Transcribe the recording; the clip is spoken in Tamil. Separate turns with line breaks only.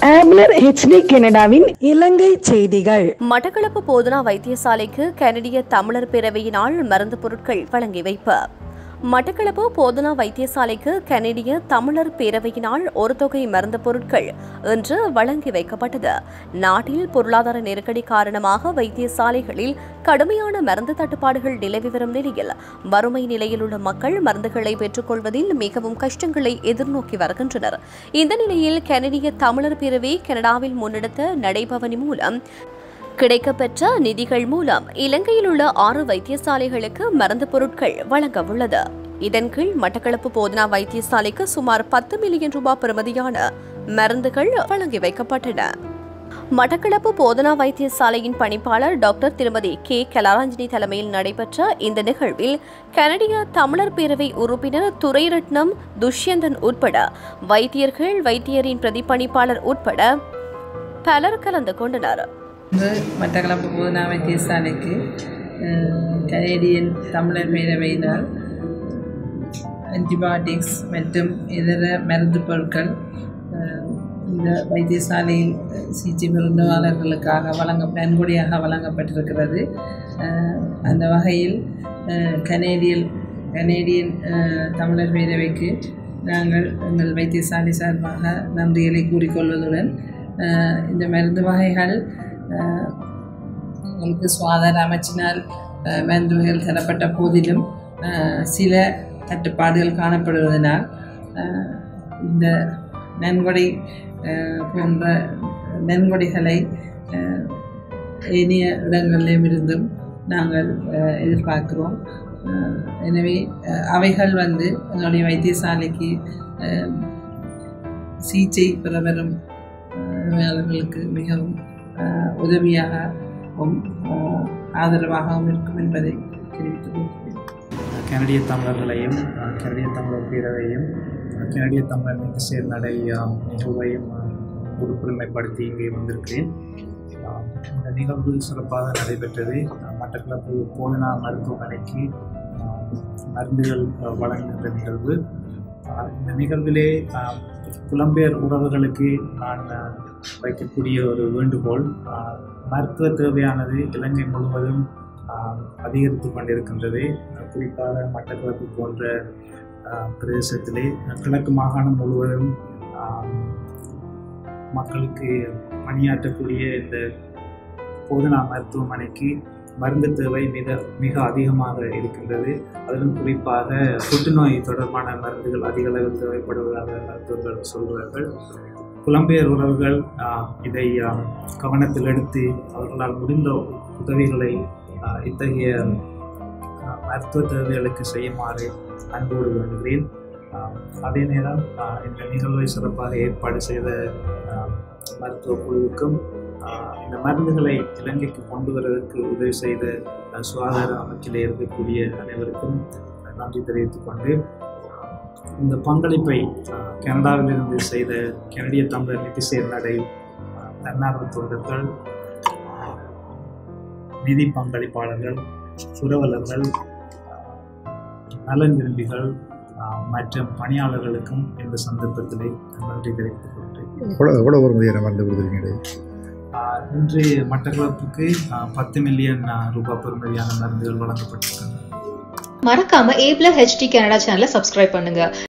ஆம்லர் ஹெச்டி கனடாவின் இலங்கை செய்திகள்
மட்டக்களப்பு போதனா வைத்தியசாலைக்கு கனடிய தமிழர் பேரவையினால் மருந்து பொருட்கள் வழங்கி வைப்பு மட்டக்களப்பு போதனா வைத்தியசாலைக்கு கனடிய தமிழர் பேரவையினால் ஒரு தொகை மருந்து பொருட்கள் இன்று வழங்கி வைக்கப்பட்டது நாட்டில் பொருளாதார நெருக்கடி காரணமாக வைத்தியசாலைகளில் கடுமையான மருந்து தட்டுப்பாடுகள் நிலவி வரும் நிலையில் வறுமை நிலையில் உள்ள மக்கள் மருந்துகளை பெற்றுக்கொள்வதில் மிகவும் கஷ்டங்களை எதிர்நோக்கி வருகின்றனர் இந்த நிலையில் கனடிய தமிழர் பேரவை கனடாவில் முன்னெடுத்த நடைபவனி மூலம் கிடைக்கப்பெற்ற நிதிகள் மூலம் இலங்கையில் உள்ள ஆறு வைத்தியசாலைகளுக்கு மருந்து பொருட்கள் வழங்க உள்ளது இதன் கீழ் மட்டக்களப்பு போதனா வைத்தியசாலைக்கு சுமார் பத்து மில்லியன் ரூபாய் பெறுமதியான மருந்துகள் வழங்கி வைக்கப்பட்டன மட்டக்களப்பு போதனா வைத்தியசாலையின் பணிப்பாளர் டாக்டர் திருமதி கே கலாராஞ்சினி தலைமையில் நடைபெற்ற இந்த நிகழ்வில் கனடிய தமிழர் பேரவை உறுப்பினர் துரைரட்னம் துஷ்யந்தன் உட்பட வைத்தியர்கள் வைத்தியரின் பிரதிப்பணிப்பாளர் உட்பட பலர் கலந்து கொண்டனர்
இன்று மட்டக்களப்பு போதனா வைத்தியசாலைக்கு அஹ், கனேடியன் தமிழர் பேரவையினால் ஆன்டிபயோட்டிக்ஸ் மற்றும் இதர மருந்து பொருட்கள் அஹ், இந்த வைத்தியசாலையில் சிகிச்சை பெறும் நோயாளர்களுக்காக வழங்க நன்கொடையாக வழங்கப்பட்டிருக்கிறது அஹ், அந்த வகையில் அஹ், கனேடியல் கனேடியன் அஹ், தமிழர் பேரவைக்கு நாங்கள் எங்கள் வைத்தியசாலை சார்பாக நன்றிகளை கூறிக்கொள்வதுடன் அஹ், இந்த மருந்து வகைகள் அஹ், உங்களுக்கு சுகாதார அமைச்சினால் அஹ், மருந்து வகைகள் தரப்பட்ட போதிலும் அஹ், சில தட்டுப்பாடுகள் காணப்படுவதனால் அஹ், இந்த நன்கொடை அஹ், போன்ற நன்கொடைகளை அஹ், ஏனைய இடங்களிலும் இருந்தும் நாங்கள் அஹ், எதிர்பார்க்கிறோம் அஹ், எனவே அஹ், அவைகள் வந்து எங்களுடைய வைத்தியசாலைக்கு அஹ், சிகிச்சை பெற வரும் அஹ், நோயாளர்களுக்கு மிகவும் அஹ், உதவியாகவும் அஹ், ஆதரவாகவும் இருக்கும் என்பதை தெரிவித்துக் கொள்கிறேன்
கனடிய தமிழர்களையும் அஹ், கனடிய தமிழர் பேரவையும் அஹ், கனடிய தமிழர் நிகழ்ச்சியர் நடை அஹ், நிகழ்வையும் அஹ், உறுப்புரிமைப்படுத்தி இங்கே வந்திருக்கிறேன் அஹ், இந்த நிகழ்வு சிறப்பாக நடைபெற்றது அஹ், மட்டக்களப்பு போதனா மருத்துவமனைக்கு அஹ், மருந்துகள் அஹ், வழங்குகின்ற நிகழ்வு அஹ், இந்த நிகழ்விலே அஹ், புலம்பெயர் உறவுகளுக்கு நான் அஹ், வைக்கக்கூடிய ஒரு வேண்டுகோள் அஹ், மருத்துவ தேவையானது இலங்கை முழுவதும் ஆஹ் அதிகரித்து கொண்டிருக்கின்றது அஹ் குறிப்பாக மட்டக்களப்பு போன்ற ஆஹ் பிரதேசத்திலே கிழக்கு மாகாணம் முழுவதும் ஆஹ் மக்களுக்கு பணியாற்றக்கூடிய இந்த போதனா மருத்துவமனைக்கு மருந்து தேவை மிக மிக அதிகமாக இருக்கின்றது அதிலும் குறிப்பாக புற்றுநோய் தொடர்பான மருந்துகள் அதிக அளவில் தேவைப்படுவதாக மருத்துவர்கள் சொல்கிறார்கள் புலம்பெயர் உறவுகள் ஆஹ், இதை ஆஹ், கவனத்தில் எடுத்து அவர்களால் முடிந்த உதவிகளை ஆஹ், இத்தகைய ஆஹ், மருத்துவ தேவைகளுக்கு செய்யுமாறு அன்போடு வேண்டுகிறேன் ஆஹ், அதே நேரம் ஆஹ், இந்த நிகழ்வை சிறப்பாக ஏற்பாடு செய்த ஆஹ், மருத்துவ குழுவுக்கும் ஆஹ், இந்த மருந்துகளை இலங்கைக்கு கொண்டு வருவதற்கு உதவி செய்த ஆஹ், சுகாதார அமைச்சிலே இருக்கக்கூடிய அனைவருக்கும் நன்றி தெரிவித்துக் கொண்டு இந்த பங்களிப்பை ஆஹ், கனடாவிலிருந்து செய்த கனடிய தமிழர் நிதிசேர் நடை ஆஹ், தன்னார்வ தொண்டர்கள் ஆஹ், நிதி பங்களிப்பாளர்கள் சுரவலர்கள் ஆஹ், நலன் விரும்பிகள் ஆஹ், மற்றும் பணியாளர்களுக்கும் இந்த சந்தர்ப்பத்திலே நன்றி தெரிவித்துக் கொள்கிறேன்
எவ்வளோ எவ்வளோ ஒரு முதிய மருந்து கொடுத்துருக்கீங்க
ஆஹ், இன்று மட்டக்களப்புக்கு ஆஹ், பத்து மில்லியன் ஆஹ், ரூபாய் பெறுமதியான மருந்துகள் வழங்கப்பட்டிருக்கின்றன
மறக்காம ஏப்ல ஹெச்டி கனடா சேனலை சப்ஸ்கிரைப் பண்ணுங்க